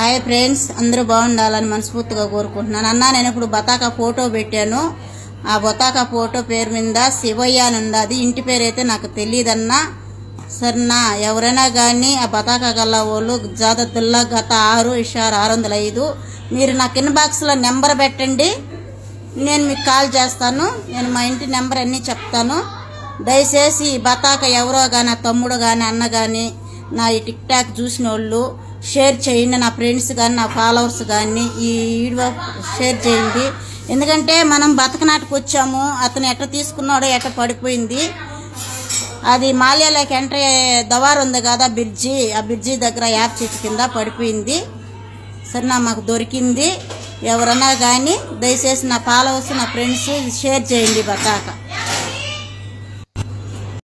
hi friends అందరూ బాగుండాలని మనస్ఫూర్తిగా కోరుకుంటున్నాను అన్న నేను ఇప్పుడు బతాకా ఫోటో పెట్టాను ఆ బతాకా ఫోటో పేరు మీద శివయ్య అని ఉంది అది ఇంటి పేరు అయితే నాకు తెలియదన్నా సరేనా ఎవరైనా కానీ ఆ బతాకా గల్ల వాళ్ళు జాదతుల్లా గత ఆరు ఇషారు ఆరు వందల ఐదు మీరు నాకు ఇన్బాక్స్లో నెంబర్ పెట్టండి నేను మీకు కాల్ చేస్తాను నేను మా ఇంటి నెంబర్ అన్నీ చెప్తాను దయచేసి ఈ బతాక ఎవరో కానీ తమ్ముడు కానీ అన్న కానీ నా ఈ టిక్ టాక్ చూసిన వాళ్ళు షేర్ చేయండి నా ఫ్రెండ్స్ కానీ నా ఫాలోవర్స్ కానీ ఈ వీడియో షేర్ చేయండి ఎందుకంటే మనం బతకనాటికి వచ్చాము అతను ఎట్ట తీసుకున్నాడో ఎట్ట పడిపోయింది అది మాల్యాలోకి ఎంటర్ అయ్యే దవార్ ఉంది కదా బ్రిడ్జి ఆ బ్రిడ్జి దగ్గర యాప్ చెట్టు కింద పడిపోయింది సరేనా మాకు దొరికింది ఎవరన్నా కానీ దయచేసి నా ఫాలోవర్స్ నా ఫ్రెండ్స్ షేర్ చేయండి బతాక